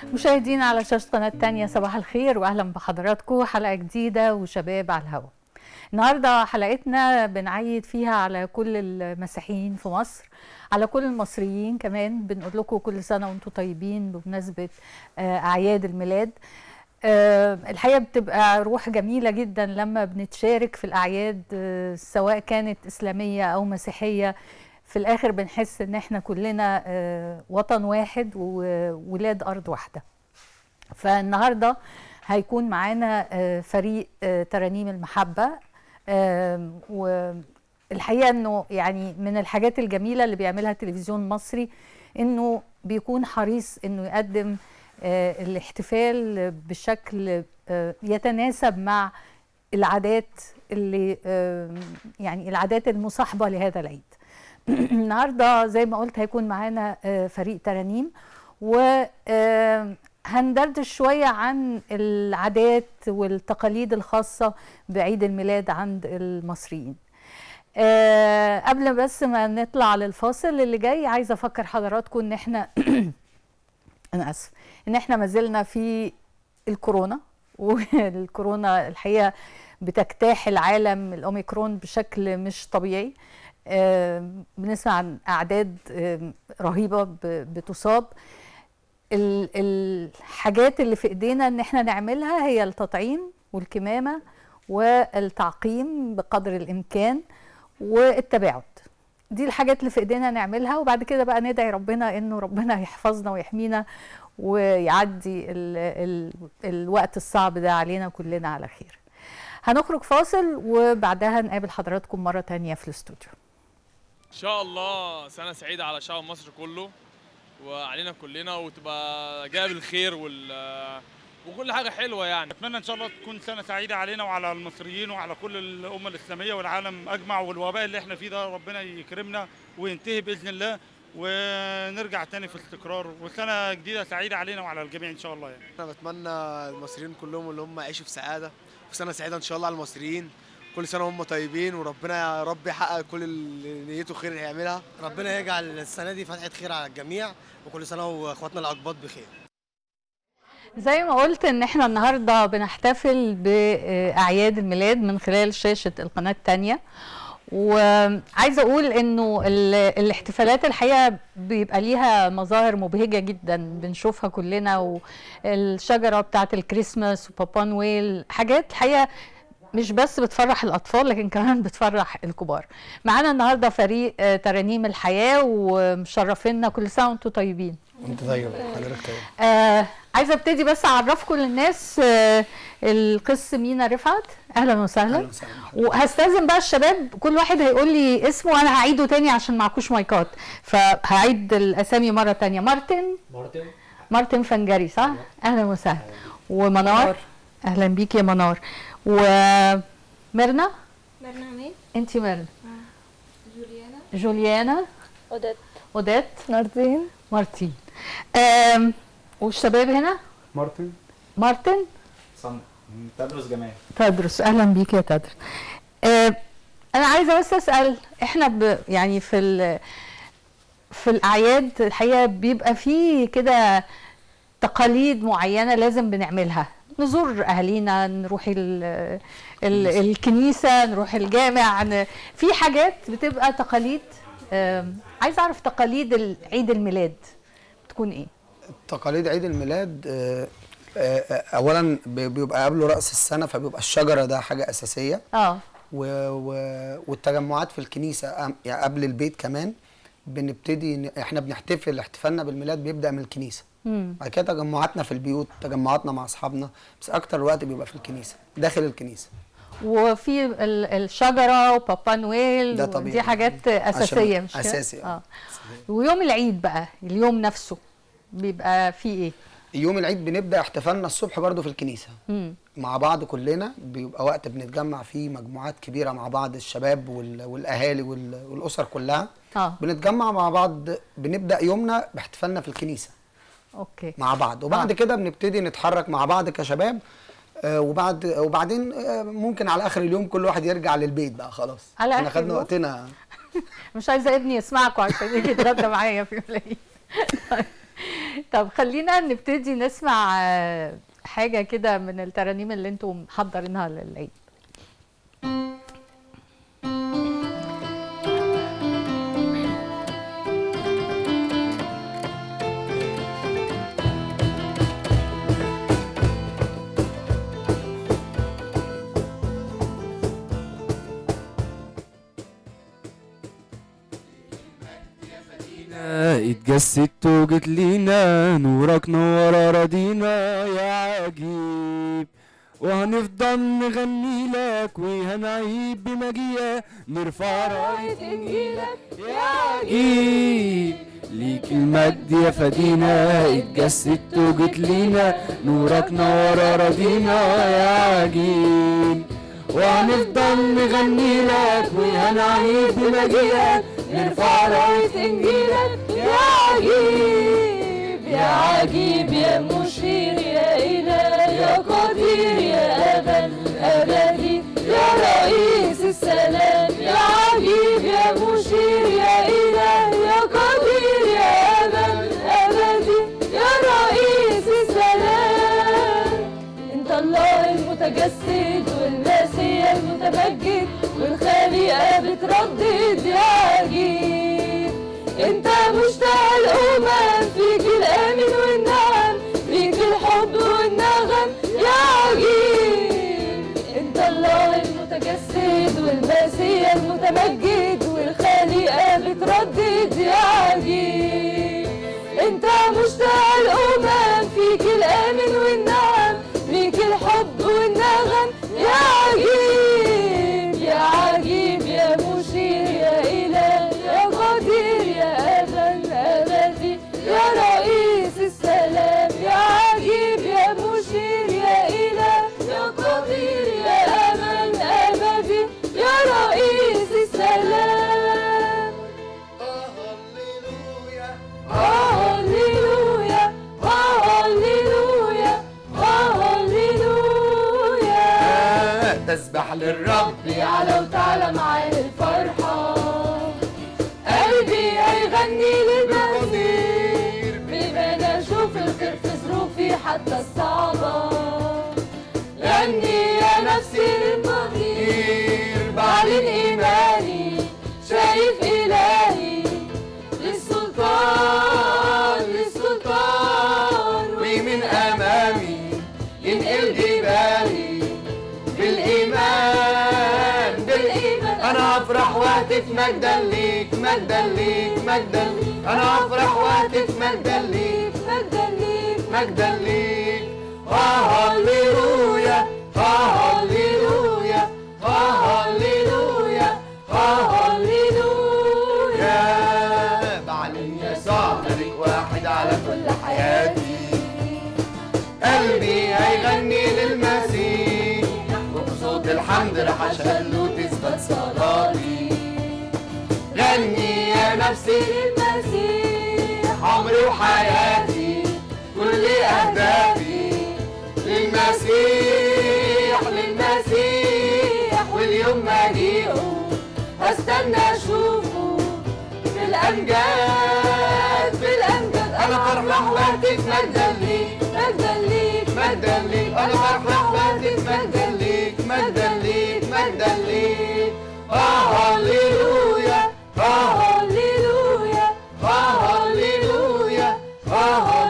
مشاهدينا على شاشة قناة تانية صباح الخير وأهلا بحضراتكم حلقة جديدة وشباب على الهواء النهاردة حلقتنا بنعيد فيها على كل المسيحيين في مصر على كل المصريين كمان بنقول لكم كل سنة وانتم طيبين بمناسبة آه، أعياد الميلاد آه، الحقيقة بتبقى روح جميلة جدا لما بنتشارك في الأعياد آه، سواء كانت إسلامية أو مسيحية في الآخر بنحس إن إحنا كلنا آه، وطن واحد وولاد أرض واحدة فالنهاردة هيكون معانا آه، فريق آه، ترانيم المحبة آم، والحقيقة إنه يعني من الحاجات الجميلة اللي بيعملها التلفزيون المصري إنه بيكون حريص إنه يقدم آه، الاحتفال بشكل آه، يتناسب مع العادات اللي آه، يعني العادات المصاحبة لهذا العيد النهارده زي ما قلت هيكون معانا آه، فريق ترانيم و آه، هندردش شوية عن العادات والتقاليد الخاصة بعيد الميلاد عند المصريين آه، قبل بس ما نطلع للفاصل اللي جاي عايزة أفكر حضراتكم إن إحنا أنا آسف إن إحنا ما زلنا في الكورونا والكورونا الحقيقة بتجتاح العالم الأوميكرون بشكل مش طبيعي آه، بنسمع عن أعداد آه، رهيبة ب- بتصاب ال- الحاجات اللي في ايدينا ان احنا نعملها هي التطعيم والكمامه والتعقيم بقدر الامكان والتباعد دي الحاجات اللي في ايدينا نعملها وبعد كده بقى ندعي ربنا انه ربنا يحفظنا ويحمينا ويعدي ال ال الوقت الصعب ده علينا كلنا على خير هنخرج فاصل وبعدها نقابل حضراتكم مره تانية في الاستوديو ان شاء الله سنه سعيده على شعب مصر كله وعلينا كلنا وتبقى جايه بالخير وال وكل حاجه حلوه يعني اتمنى ان شاء الله تكون سنه سعيده علينا وعلى المصريين وعلى كل الامه الاسلاميه والعالم اجمع والوباء اللي احنا فيه ده ربنا يكرمنا وينتهي باذن الله ونرجع تاني في استقرار وسنه جديده سعيده علينا وعلى الجميع ان شاء الله يعني انا بتمنى المصريين كلهم اللي هم يعيشوا في سعاده في سنه سعيده ان شاء الله على المصريين كل سنه هم طيبين وربنا يا رب يحقق كل اللي نيته خير يعملها ربنا يجعل السنه دي فتحه خير على الجميع وكل سنه واخواتنا الاقباط بخير زي ما قلت ان احنا النهارده بنحتفل باعياد الميلاد من خلال شاشه القناه الثانيه وعايزه اقول انه ال- الاحتفالات الحقيقه بيبقى ليها مظاهر مبهجه جدا بنشوفها كلنا والشجره بتاعه الكريسماس وبابا نويل حاجات الحقيقه مش بس بتفرح الاطفال لكن كمان بتفرح الكبار معانا النهارده فريق آه، ترانيم الحياه ومشرفينا كل سنه وانتم طيبين انت طيب حضرتك طيب آه عايزه ابتدي بس اعرفكم للناس آه القس مينا رفعت اهلا وسهلا اهلا وسهلا وهستاذن بقى الشباب كل واحد هيقول لي اسمه وانا هعيده تاني عشان معكوش مايكات فهعيد الاسامي مره تانية مارتن مارتن مارتن فنجري صح اهلا وسهلا ومنار اهلا بيك يا منار وميرنا برنامج انت ميرنا جوليانا جوليانا أوديت اوديت ناردين مارتين آم، والشباب هنا مارتن مارتن صن تدرس جمال تدرس اهلا بيك يا تدرس آه انا عايزه بس اسال احنا ب يعني في ال- في الاعياد الحقيقه بيبقى فيه كده تقاليد معينه لازم بنعملها نزور اهالينا نروح ال ال الكنيسه نروح الجامع ن- في حاجات بتبقى تقاليد آم، عايزه اعرف تقاليد ال- عيد الميلاد بتكون ايه تقاليد عيد الميلاد آه، آه، آه، اولا بي- بيبقى قبله راس السنه فبيبقى الشجره ده حاجه اساسيه اه و... و... والتجمعات في الكنيسه أم- يعني قبل البيت كمان بنبتدي ن- احنا بنحتفل احتفالنا بالميلاد بيبدا من الكنيسه مم. بعد كده تجمعاتنا في البيوت تجمعاتنا مع اصحابنا بس اكتر وقت بيبقى في الكنيسه داخل الكنيسه وفي ال- الشجره وبابا نويل ده ودي طبيعي. حاجات اساسيه عشان- مش كده؟ أساسي، آه. اه ويوم العيد بقى اليوم نفسه بيبقى فيه ايه يوم العيد بنبدا احتفالنا الصبح برضو في الكنيسه مم. مع بعض كلنا بيبقى وقت بنتجمع فيه مجموعات كبيره مع بعض الشباب وال- والاهالي وال- والاسر كلها اه بنتجمع مع بعض بنبدا يومنا باحتفالنا في الكنيسه اوكي مع بعض وبعد آه. كده بنبتدي نتحرك مع بعض كشباب آه، وبعد وبعدين آه، ممكن على اخر اليوم كل واحد يرجع للبيت بقى خلاص على احنا آخر خدنا اليوم؟ وقتنا مش عايزه ابني يسمعكم عشان يجي يتغدى معايا في يوم العيد طب خلينا نبتدي نسمع آه، حاجة كده من الترانيم اللي انتم محضرينها للعيد اتجسدت وجيت لينا نورك نور اراضينا يا عجيب وهنفضل نغني لك وهنعيد بمجيئك نرفع راية انجيلك يا عجيب ليك المجد يا فدينا اتجسدت وجيت لينا نورك نور اراضينا يا عجيب وهنفضل نغني لك وهنعيد بمجيئك نرفع راية انجيلك يا عجيب يا عجيب يا مشير يا إله يا قدير يا أبد أبدي يا رئيس السلام يا عجيب يا مشير يا إله يا قدير يا أبد أبدي يا رئيس السلام انت الله المتجسد والمسيح المتمجد والخليقة بتردد يا عجيب انت مشتاق الامم فيك الامن والنعم فيك الحب والنغم يا عجيب انت الله المتجسد والمسيح المتمجد والخليقة بتردد يا عجيب انت مشتاق الامم فيك الامن والنعم فيك الحب والنغم يا عجيب يا عجيب يا مشير يا اله يا قدير يا ابد ابدي يا رئيس السلام يا عجيب يا مشير يا اله يا قدير يا امل ابدي يا رئيس السلام هللويا هللويا هللويا تسبح للرب يعلى وتعلى معاه الفرحة قلبي هيغني للمسير بما أنا أشوف الخير في ظروفي حتى الصعبة غني يا نفسي للمغير بعلن إيماني شايف إلهي للسلطان للسلطان ومن امامي ينقل جبالي بالايمان بالإيمان انا افرح واهتف مجدا ليك مجدا ليك مجدا ليك. انا افرح واهتف مجدا ليك مجدا ليك مجدا ليك آه هللويا آه هللويا آه هللويا آه هللويا بعلن يسوع ملك واحد على كل حياتي قلبي هيغني للمسيح وبصوت الحمد رح اشهد تثبت صلاتي غني يا نفسي المسيح عمري وحياتي كل أهدافي للمسيح للمسيح واليوم ما أجيئه هستنى أشوفه في الأمجاد في الأمجاد أنا فرح وهتف مجدا ليك مجدا ليك مجدا ليك أنا فرح وهتف مجدا ليك مجدا ليك مجدا ليك آه هللويا آه هللويا آه هللويا آه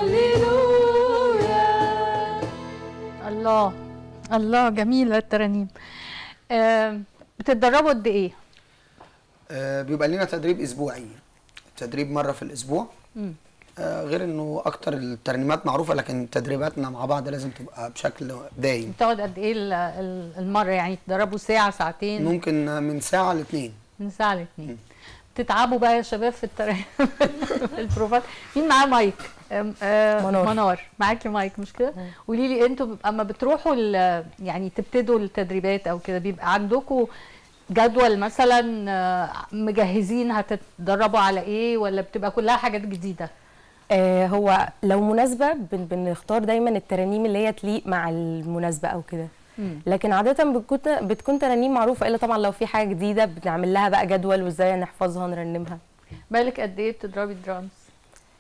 هللويا الله الله جميلة الترانيم آه، بتتدربوا قد ايه؟ آه، بيبقى لنا تدريب اسبوعي تدريب مره في الاسبوع مم. آه، غير انه اكتر الترنيمات معروفه لكن تدريباتنا مع بعض لازم تبقى بشكل دايم بتقعد قد ايه ال- ال- المرة يعني تدربوا ساعة ساعتين ممكن آه، من ساعه لاثنين من ساعة لاتنين بتتعبوا بقى يا شباب في الترانيم في البروفات مين معاه مايك؟ آم، آه، منار. منار معاكي مايك مش كده؟ قولي لي انتوا اما بتروحوا ال- يعني تبتدوا التدريبات او كده بيبقى عندكم جدول مثلا آه، مجهزين هتتدربوا على ايه ولا بتبقى كلها حاجات جديده؟ آه هو لو مناسبة بن بنختار دايما الترانيم اللي هي تليق مع المناسبة أو كده مم. لكن عادة بتكون بتكون ترانيم معروفة إلا طبعا لو في حاجة جديدة بنعمل لها بقى جدول وإزاي نحفظها نرنمها بالك قد ايه بتضربي درامز؟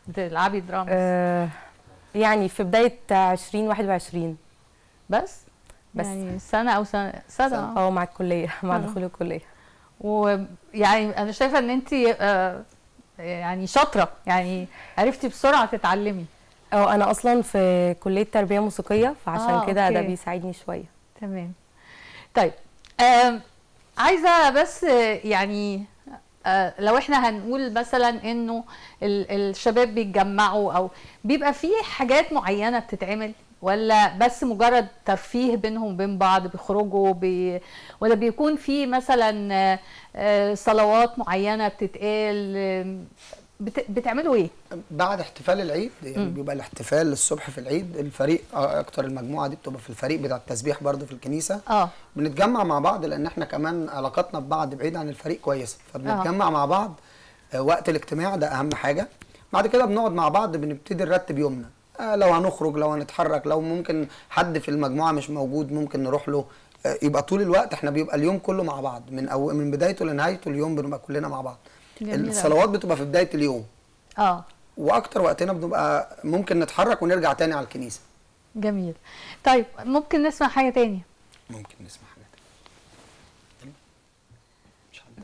بتلعبي درامز آه يعني في بدايه 2021 بس بس. يعني سنه او سنه سنه اه مع الكليه مع آه. دخول الكليه ويعني انا شايفه ان انت يعني شاطره يعني عرفتي بسرعه تتعلمي اه انا اصلا في كليه تربيه موسيقيه فعشان آه، كده ده أوكي. بيساعدني شويه تمام طيب آم، عايزه بس آه، يعني آه، لو احنا هنقول مثلا انه ال- الشباب بيتجمعوا او بيبقى في حاجات معينه بتتعمل ولا بس مجرد ترفيه بينهم وبين بعض بيخرجوا بي ولا بيكون في مثلا آه، آه، صلوات معينه بتتقال آم، بت- بتعملوا ايه؟ بعد احتفال العيد يعني مم. بيبقى الاحتفال الصبح في العيد الفريق آه، اكتر المجموعه دي بتبقى في الفريق بتاع التسبيح برضه في الكنيسه اه بنتجمع مع بعض لان احنا كمان علاقتنا ببعض بعيد عن الفريق كويسه فبنتجمع مع بعض آه، وقت الاجتماع ده اهم حاجه بعد كده بنقعد مع بعض بنبتدي نرتب يومنا آه، لو هنخرج لو هنتحرك لو ممكن حد في المجموعه مش موجود ممكن نروح له آه، يبقى طول الوقت احنا بيبقى اليوم كله مع بعض من أو من بدايته لنهايته اليوم بنبقى كلنا مع بعض جميل أوي. الصلوات بتبقى في بدايه اليوم اه واكتر وقتنا بنبقى ممكن نتحرك ونرجع تاني على الكنيسه جميل طيب ممكن نسمع حاجه تاني ممكن نسمع حاجه تانية مش حد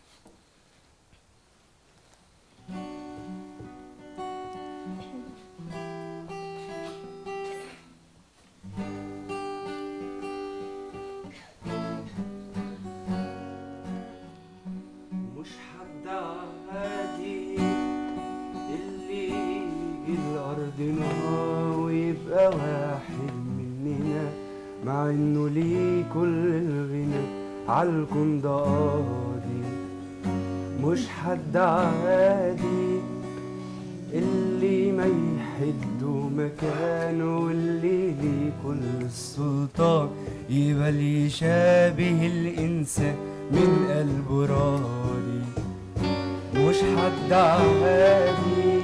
مش حد عادي اللي يجي لأرضنا ويبقى واحد مننا مع انه ليه كل الغنى عالكون ده قاضي مش حد عادي اللي ما يحدوا مكانه واللي ليه كل السلطان يبقى اللي يشابه الإنسان من قلبه راضي مش حد عادي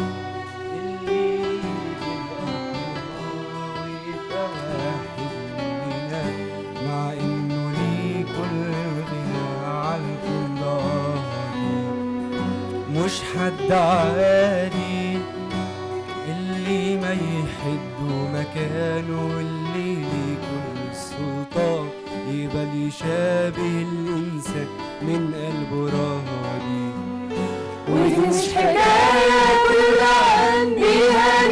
اللي يجي الأرض ويبقى واحد مننا مع إنه ليه كل الغنى عالكون راضي مش حد عادي اللي ما يحدوا مكانه واللي ليه كل السلطان يبقى اللي يشابه الإنسان من قلبه راضي ودي مش حكاية كل عن بيها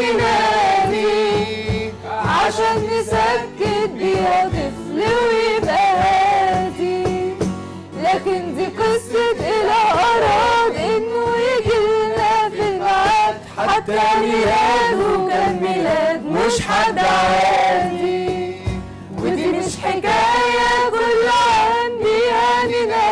ننادي عشان نسكت بيها طفل ويبقى هادي لكن دي قصة إله أراد إنه يجيلنا في الميعاد حتى ميلاده كان ميلاد مش حد عادي ودي مش حكاية كل عن بيها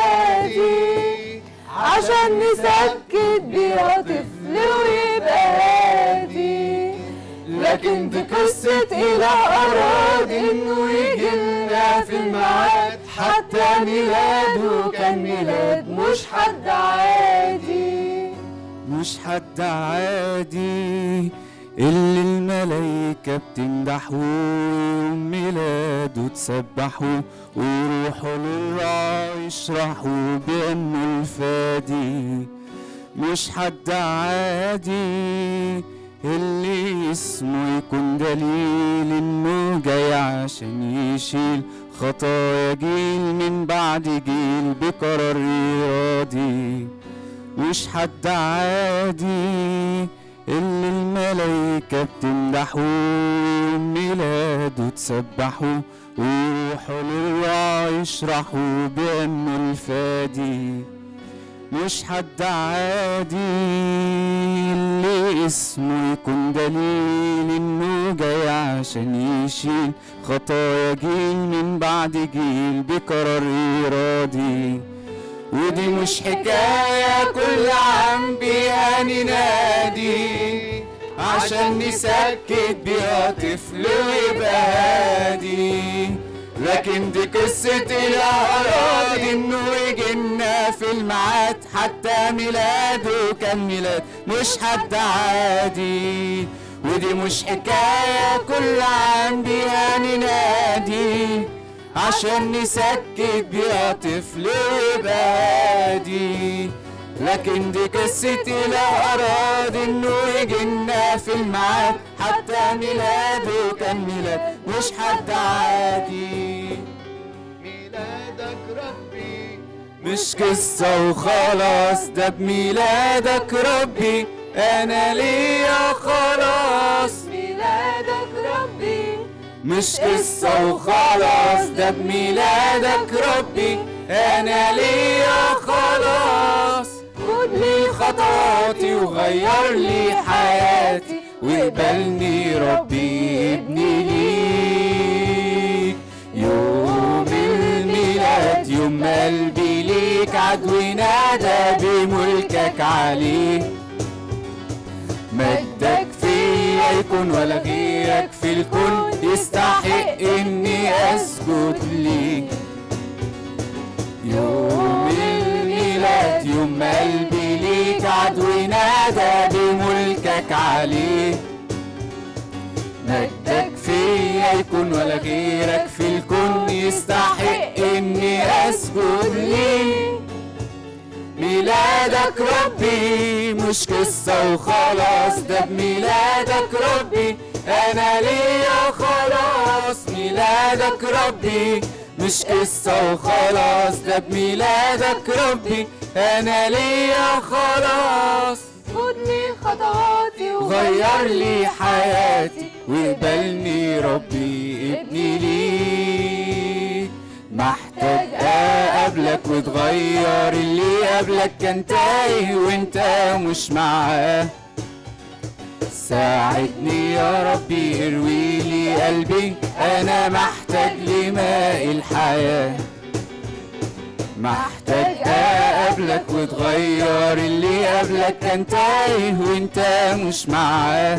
ننادي عشان نسكت بيها طفل ويبقى هادي لكن دي قصة إله أراد إنه يجيلنا في الميعاد حتى ميلاده كان ميلاد مش حد عادي مش حد عادي اللي الملايكة بتمدحه يوم ميلاده تسبحه ويروحوا للرعا يشرحوا بأنه الفادي مش حد عادي اللي اسمه يكون دليل انه جاي عشان يشيل خطايا جيل من بعد جيل بقرار إرادي مش حد عادي اللي الملايكة بتمدحه يوم ميلاده تسبحه ويروحوا للرعا يشرحوا بأنه الفادي مش حد عادي اللي اسمه يكون دليل انه جاي عشان يشيل خطايا جيل من بعد جيل بقرار إرادي ودي مش حكاية كل عام بيها ننادي عشان نسكت بيها طفل ويبقى هادي لكن دي قصة الأعراض إنه يجينا في الميعاد حتى ميلاده كان ميلاد مش حد عادي ودي مش حكاية كل عام بيها ننادي عشان نسكت بيها طفل ويبقى هادي لكن دي قصتي لا أراد إنه يجينا في الميعاد حتى ميلاده كان ميلاد مش حد عادي ميلادك ربي مش قصة وخلاص ده بميلادك ربي أنا ليا خلاص ميلادك ربي مش قصة وخلاص ده بميلادك ربي أنا ليا خلاص خد لي خطواتي وغير لي حياتي وقبلني ربي ابني ليك يوم الميلاد يوم ما قلبي ليك عدو نادى بملكك عليه مجدك فيا يكون ولا غيرك في الكون يستحق اني اسجد ليك يوم الميلاد يوم ما قلبي ليك عدو نادى بملكك عليه مجدك فيا يكون ولا غيرك في الكون يستحق اني اسجد ليك ميلادك ربي مش قصة وخلاص ده بميلادك ربي أنا ليا خلاص ميلادك ربي مش قصة وخلاص ده بميلادك ربي أنا ليا خلاص خد لي خطواتي غير لي حياتي وقبلني ربي ابني ليك محتاج اقابلك وتغير اللي قبلك كان تايه وانت مش معاه ساعدني يا ربي اروي لي قلبي انا محتاج لماء الحياه محتاج اقابلك وتغير اللي قبلك كان تايه وانت مش معاه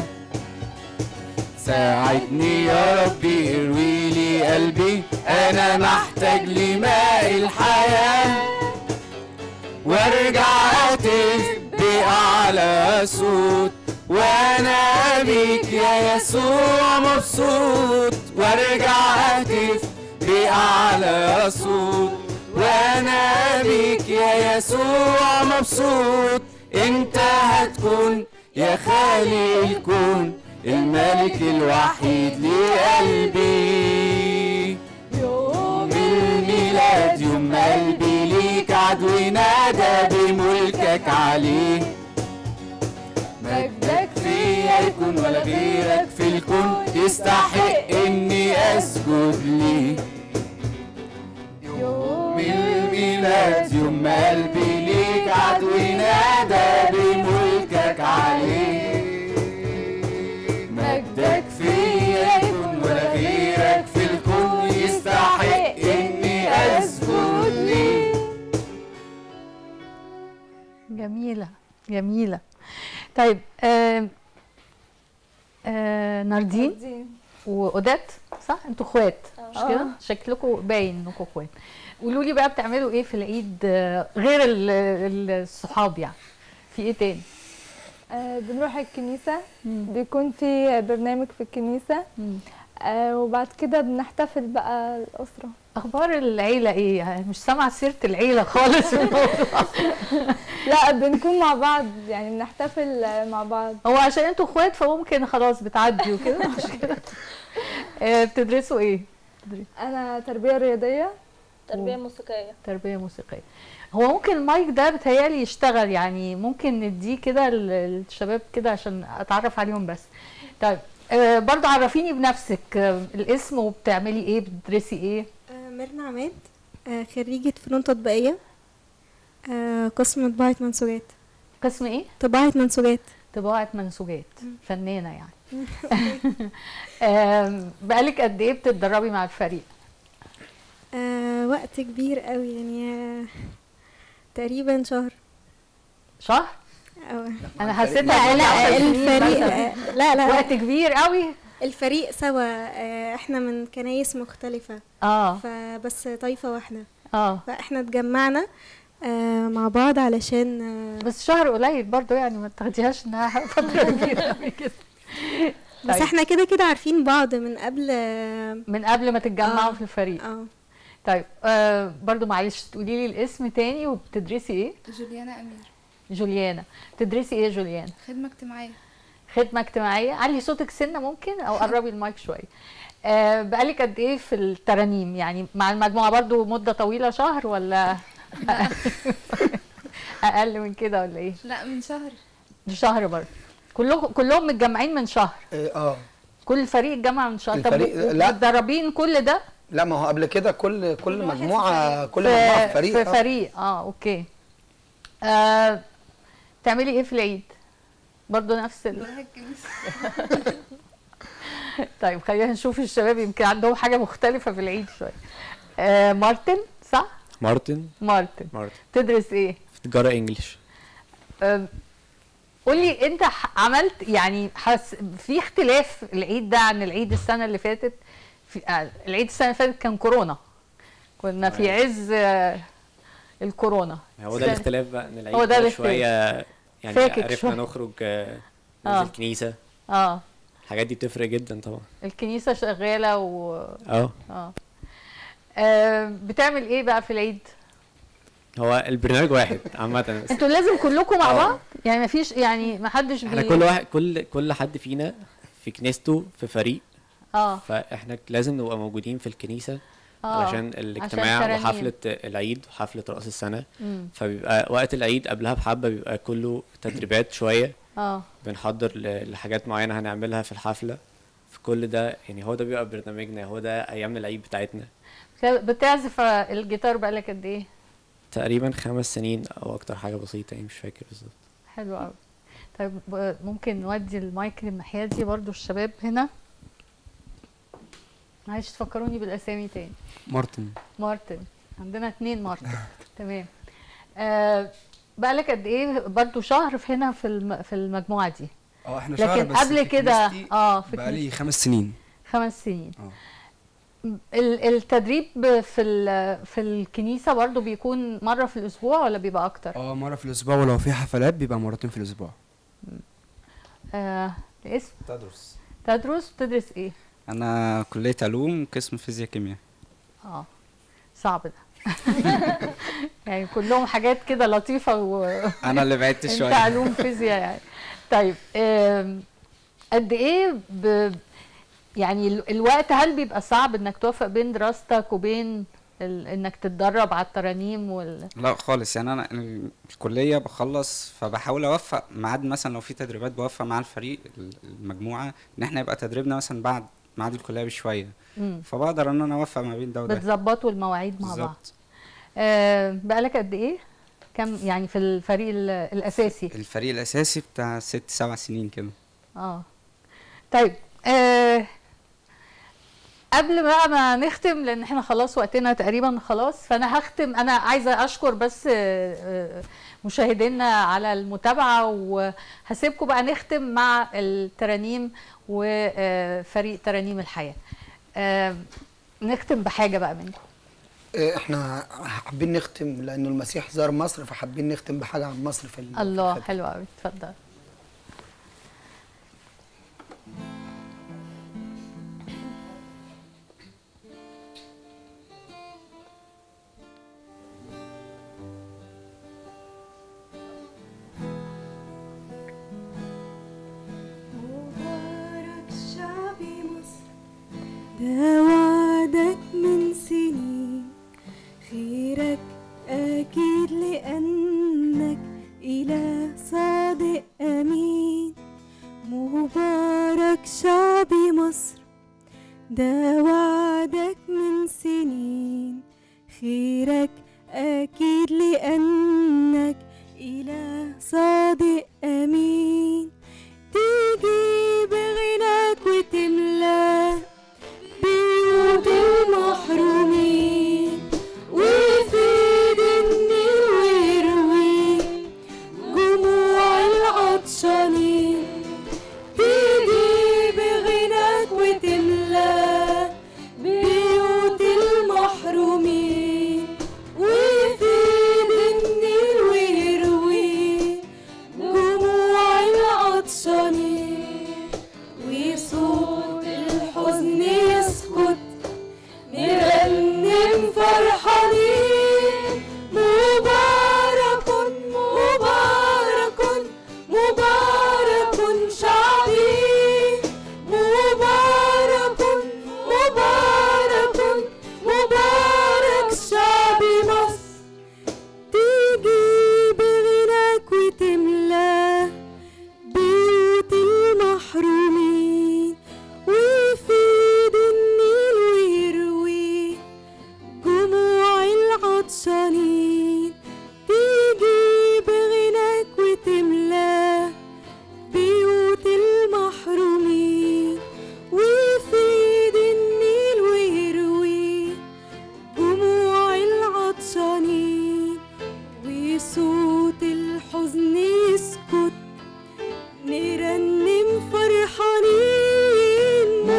ساعدني يا ربي اروي لي قلبي انا محتاج لماء الحياة وارجع اهتف بأعلى صوت وانا بيك يا يسوع مبسوط وارجع اهتف بأعلى صوت وانا بيك يا يسوع مبسوط انت هتكون يا خالق الكون الملك الوحيد لقلبي يوم الميلاد يوم ما قلبي ليك عدو نادى بملكك عليه مجدك فيا يكون ولا غيرك في الكون يستحق اني اسجد ليه يوم الميلاد يوم ما قلبي ليك عدو نادى بملكك عليه مجدك فيا يكون ولا غيرك في الكون يستحق اني اسجد ليه جميلة جميلة طيب آه آه ناردين وأودات صح انتوا اخوات مش آه. كده شكلكم باين انكم اخوات قولوا لي بقى بتعملوا ايه في العيد آه، غير ال- ال- الصحاب يعني في ايه تاني آه، بنروح الكنيسة بيكون في برنامج في الكنيسة آه، وبعد كده بنحتفل بقى الأسرة اخبار العيله ايه يعني مش سامعه سيره العيله خالص في الموضوع لا بنكون مع بعض يعني بنحتفل آه، مع بعض هو عشان انتوا اخوات فممكن خلاص بتعدي وكده مش كده آه، بتدرسوا ايه أنا تربية رياضية تربية موسيقية تربيه موسيقيه هو ممكن المايك ده بتهيالي يشتغل يعني ممكن نديه كده للشباب كده عشان اتعرف عليهم بس طيب آه، برضو عرفيني بنفسك آه، الاسم وبتعملي ايه بتدرسي ايه آه، ميرنا عماد آه، خريجة فنون تطبيقية آه، قسم طباعة منسوجات قسم ايه طباعة منسوجات طباعة منسوجات فنانة يعني آم، بقالك قد ايه بتتدربي مع الفريق آه، وقت كبير قوي يعني آه، تقريبا شهر شهر أو انا حسيت لا لا الفريق آه، لا لا وقت كبير قوي الفريق سوا آه، احنا من كنايس مختلفة اه فبس طايفة واحدة اه فاحنا اتجمعنا آه، مع بعض علشان آه، بس شهر قليل برضو يعني ما تاخديهاش انها فترة كبيرة قوي كده بس طيب. احنا كده كده عارفين بعض من قبل آه، من قبل ما تتجمعوا في الفريق اه طيب آه برضو معلش تقولي لي الاسم تاني وبتدرسي ايه جوليانا أمير جوليانا تدرسي ايه يا جوليانا خدمة اجتماعية خدمه اجتماعيه علي صوتك سنه ممكن او قربي المايك شويه آه بقالك قد ايه في الترانيم يعني مع المجموعه برضو مده طويله شهر ولا اقل من كده ولا ايه لا من شهر شهر برضه كلهم كلهم متجمعين من شهر اه كل فريق اتجمع من شهر طب الفريق- لا. متدربين كل ده لا ما هو قبل كده كل كل واحد في مجموعه كل مجموعه في فريق في آه. فريق اه اوكي آه تعملي ايه في العيد برضه نفس ال... بروح الكنيسة طيب خلينا نشوف الشباب يمكن عندهم حاجه مختلفه في العيد شويه آه مارتن صح مارتن مارتن مارتن تدرس ايه في تجارة انجلش آه قولي انت ح- عملت يعني حس في اختلاف العيد ده عن العيد السنه اللي فاتت في آه العيد السنه اللي فاتت كان كورونا كنا في عز آه الكورونا هو ده السنة- الاختلاف بقى ان العيد هو ده ده الاختلاف. شوية يعني فاكك عرفنا شوية. نخرج آه، آه. ننزل كنيسة اه الحاجات دي بتفرق جدا طبعا الكنيسه شغاله و اه اه آه، بتعمل ايه بقى في العيد هو البرنامج واحد عامة بس انتوا لازم كلكم مع آه. بعض يعني ما فيش يعني ما حدش احنا كل واحد كل كل حد فينا في كنيسته في فريق اه فاحنا لازم نبقى موجودين في الكنيسة آه، علشان عشان الاجتماع ترانيم. وحفلة العيد وحفلة رأس السنة مم. فبيبقى وقت العيد قبلها بحبة بيبقى كله تدريبات شوية اه بنحضر ل- لحاجات معينة هنعملها في الحفلة في كل ده يعني هو ده بيبقى برنامجنا هو ده أيام العيد بتاعتنا بتعزف الجيتار بقالك قد ايه تقريبا خمس سنين أو أكتر حاجة بسيطة يعني مش فاكر بالظبط حلو قوي طيب ب- ممكن نودي المايك للناحيه دي برضو الشباب هنا معلش تفكروني بالاسامي تاني مارتن مارتن عندنا اتنين مارتن تمام آه بقالك قد ايه برضو شهر في هنا في الم... في المجموعه دي اه احنا شهر لكن بس قبل في كده كنيستي اه في بقالي كنيستي خمس سنين خمس سنين اه ال- التدريب في ال- في الكنيسه برضو بيكون مره في الاسبوع ولا بيبقى اكتر اه مرة في الأسبوع ولو في حفلات بيبقى مرتين في الأسبوع آه الاسم تدرس تدرس بتدرس ايه انا كليه علوم قسم فيزياء كيمياء اه صعب ده يعني كلهم حاجات كده لطيفه و أنا اللي بعدت انت شوية. علوم فيزياء يعني طيب آم، قد ايه ب... يعني ال- الوقت هل بيبقى صعب انك توفق بين دراستك وبين ال... انك تتدرب على الترانيم وال... لا خالص يعني انا الكليه بخلص فبحاول اوفق ميعاد مثلا لو في تدريبات بوفق مع الفريق المجموعه ان احنا يبقى تدريبنا مثلا بعد ميعاد الكليه بشويه مم. فبقدر ان انا اوفق ما بين ده وده بتظبطوا المواعيد مع بعض بالظبط. آه بقالك قد ايه كم يعني في الفريق ال- الاساسي الفريق الاساسي بتاع ست سبع سنين كده اه طيب آه قبل بقى ما نختم لان احنا خلاص وقتنا تقريبا خلاص فانا هختم انا عايزه اشكر بس آه، آه، مشاهدينا على المتابعه وهسيبكم بقى نختم مع الترانيم وفريق ترانيم الحياه آه، نختم بحاجه بقى منكم إيه، احنا حابين نختم لانه المسيح زار مصر فحابين نختم بحاجه عن مصر في ال- الله حلو قوي اتفضل مبارك شعبي مصر ده وعدك من سنين خيرك أكيد لأنك إله صادق أمين مبارك شعبي مصر ده وعدك من سنين خيرك أكيد لأنك إله صادق أمين تيجي بغناك وتملى بيوت المحرومين ويفيد النيل ويروي جموع العطشانين تيجي بغناك وتملى بيوت المحرومين ويفيد النيل ويروي جموع العطشانين